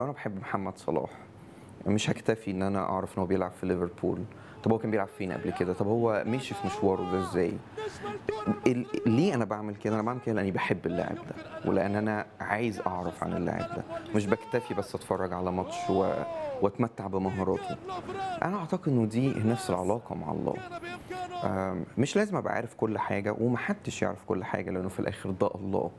انا بحب محمد صلاح مش هكتفي ان انا اعرف ان هو بيلعب في ليفربول طب هو كان بيلعب فين قبل كده طب هو مشي في مشواره ده ازاي ال- ليه انا بعمل كده انا بعمل كده لاني بحب اللاعب ده ولان انا عايز اعرف عن اللاعب ده مش بكتفي بس اتفرج على ماتش و... واتمتع بمهاراته انا اعتقد انه دي نفس العلاقه مع الله آم، مش لازم ابقى عارف كل حاجه ومحدش يعرف كل حاجه لانه في الاخر ده الله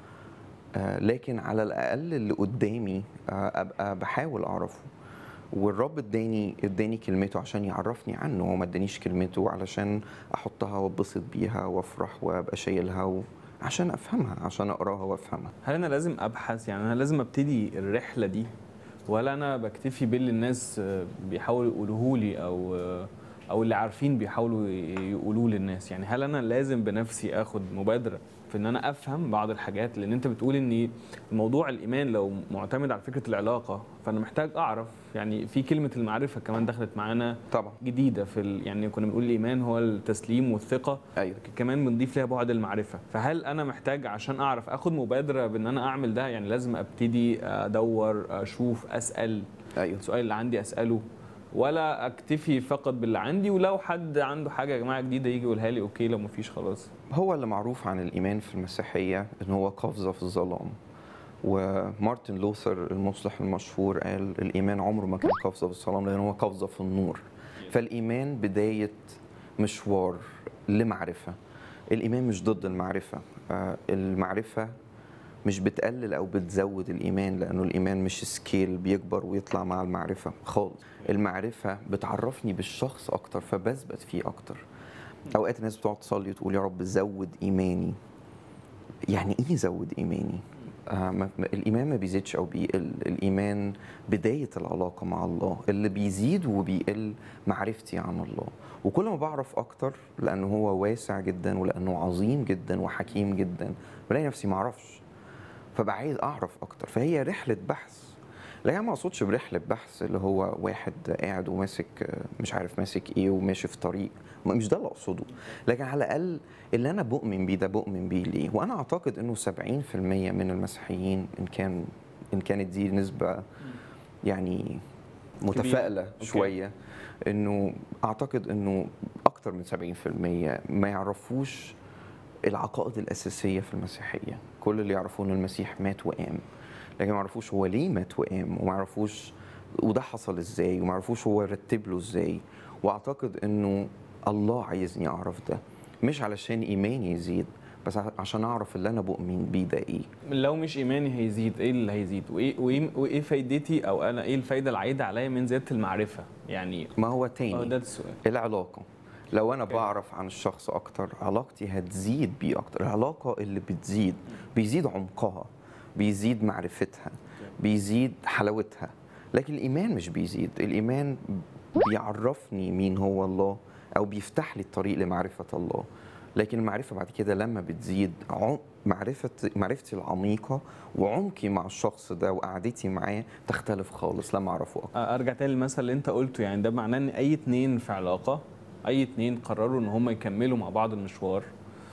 آه، لكن على الاقل اللي قدامي آه، ابقى بحاول اعرفه والرب اداني اداني كلمته عشان يعرفني عنه هو ما ادانيش كلمته علشان احطها واتبسط بيها وافرح وابقى شايلها و... عشان افهمها عشان اقراها وافهمها هل انا لازم ابحث يعني انا لازم ابتدي الرحله دي ولا انا بكتفي باللي الناس آه، بيحاولوا يقولوه لي او آه، او اللي عارفين بيحاولوا ي- يقولوه للناس يعني هل انا لازم بنفسي اخد مبادره في ان انا افهم بعض الحاجات لان انت بتقول ان موضوع الايمان لو معتمد على فكره العلاقه فانا محتاج اعرف يعني في كلمه المعرفه كمان دخلت معانا طبعا جديده في ال... يعني كنا بنقول الايمان هو التسليم والثقه ايوه كمان بنضيف ليها بعد المعرفه فهل انا محتاج عشان اعرف اخد مبادره بان انا اعمل ده يعني لازم ابتدي ادور اشوف اسال ايوه السؤال اللي عندي اساله ولا اكتفي فقط باللي عندي ولو حد عنده حاجه يا جماعه جديده يجي يقولها لي اوكي لو مفيش خلاص هو اللي معروف عن الايمان في المسيحيه ان هو قفزه في الظلام ومارتن لوثر المصلح المشهور قال الايمان عمره ما كان قفزه في الظلام لان هو قفزه في النور فالايمان بدايه مشوار لمعرفه الايمان مش ضد المعرفه آه، المعرفه مش بتقلل او بتزود الايمان لانه الايمان مش سكيل بيكبر ويطلع مع المعرفه خالص المعرفه بتعرفني بالشخص اكتر فبثبت فيه اكتر اوقات الناس بتقعد تصلي وتقول يا رب زود ايماني يعني ايه زود ايماني آه ما ما- الايمان ما بيزيدش او بيقل الايمان بدايه العلاقه مع الله اللي بيزيد وبيقل معرفتي عن الله وكل ما بعرف اكتر لانه هو واسع جدا ولانه عظيم جدا وحكيم جدا بلاقي نفسي ما اعرفش فبقى عايز اعرف اكتر فهي رحله بحث لا يعني ما اقصدش برحله بحث اللي هو واحد قاعد وماسك آه، مش عارف ماسك ايه وماشي في طريق ما- مش ده اللي اقصده لكن على الاقل اللي انا بؤمن بيه ده بؤمن بيه ليه وانا اعتقد انه 70% من المسيحيين ان كان ان كانت دي نسبه يعني متفائله أوكي. شويه انه اعتقد انه اكتر من 70% ما يعرفوش العقائد الاساسيه في المسيحيه كل اللي يعرفوه ان المسيح مات وقام لكن ما يعرفوش هو ليه مات وقام وما يعرفوش وده حصل ازاي وما يعرفوش هو رتب له ازاي واعتقد انه الله عايزني اعرف ده مش علشان ايماني يزيد بس ع- عشان اعرف اللي انا بؤمن بيه ده ايه لو مش ايماني هيزيد ايه اللي هيزيد وايه وايه, وإيه فايدتي او انا ايه الفايده العايده عليا من زياده المعرفه يعني ما هو اه تاني ده السؤال العلاقة لو أنا أوكي. بعرف عن الشخص أكتر علاقتي هتزيد بيه أكتر العلاقة اللي بتزيد بيزيد عمقها بيزيد معرفتها بيزيد حلاوتها لكن الإيمان مش بيزيد الإيمان بيعرفني مين هو الله أو بيفتح لي الطريق لمعرفة الله لكن المعرفة بعد كده لما بتزيد عم- معرفة معرفتي العميقة وعمقي مع الشخص ده وقعدتي معاه تختلف خالص لما أعرفه أكتر ارجع تاني للمثل اللي انت قلته يعني ده معناه ان اي اتنين في علاقه اي اتنين قرروا ان هم يكملوا مع بعض المشوار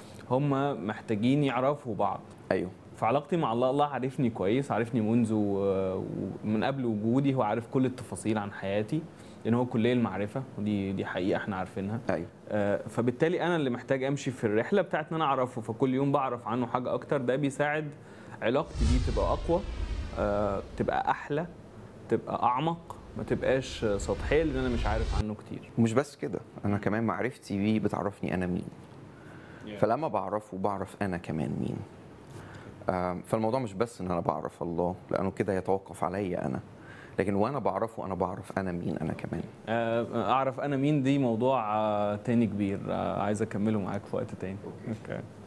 هم محتاجين يعرفوا بعض أيوه في علاقتي مع الله الله عارفني كويس عارفني منذ و- من قبل وجودي هو عارف كل التفاصيل عن حياتي لان هو كليه المعرفه ودي دي حقيقه احنا عارفينها أيوه آه، فبالتالي انا اللي محتاج امشي في الرحله بتاعت ان انا اعرفه فكل يوم بعرف عنه حاجه اكتر ده بيساعد علاقتي بيه تبقى اقوى آه، تبقى احلى تبقى اعمق ما تبقاش سطحيه لان انا مش عارف عنه كتير ومش بس كده انا كمان معرفتي بيه بتعرفني انا مين فلما بعرفه بعرف انا كمان مين آم، فالموضوع مش بس ان انا بعرف الله لانه كده يتوقف عليا انا لكن وانا بعرفه انا بعرف انا مين انا كمان آه، اعرف انا مين دي موضوع آه، تاني كبير آه، عايز اكمله معاك في وقت تاني اوكي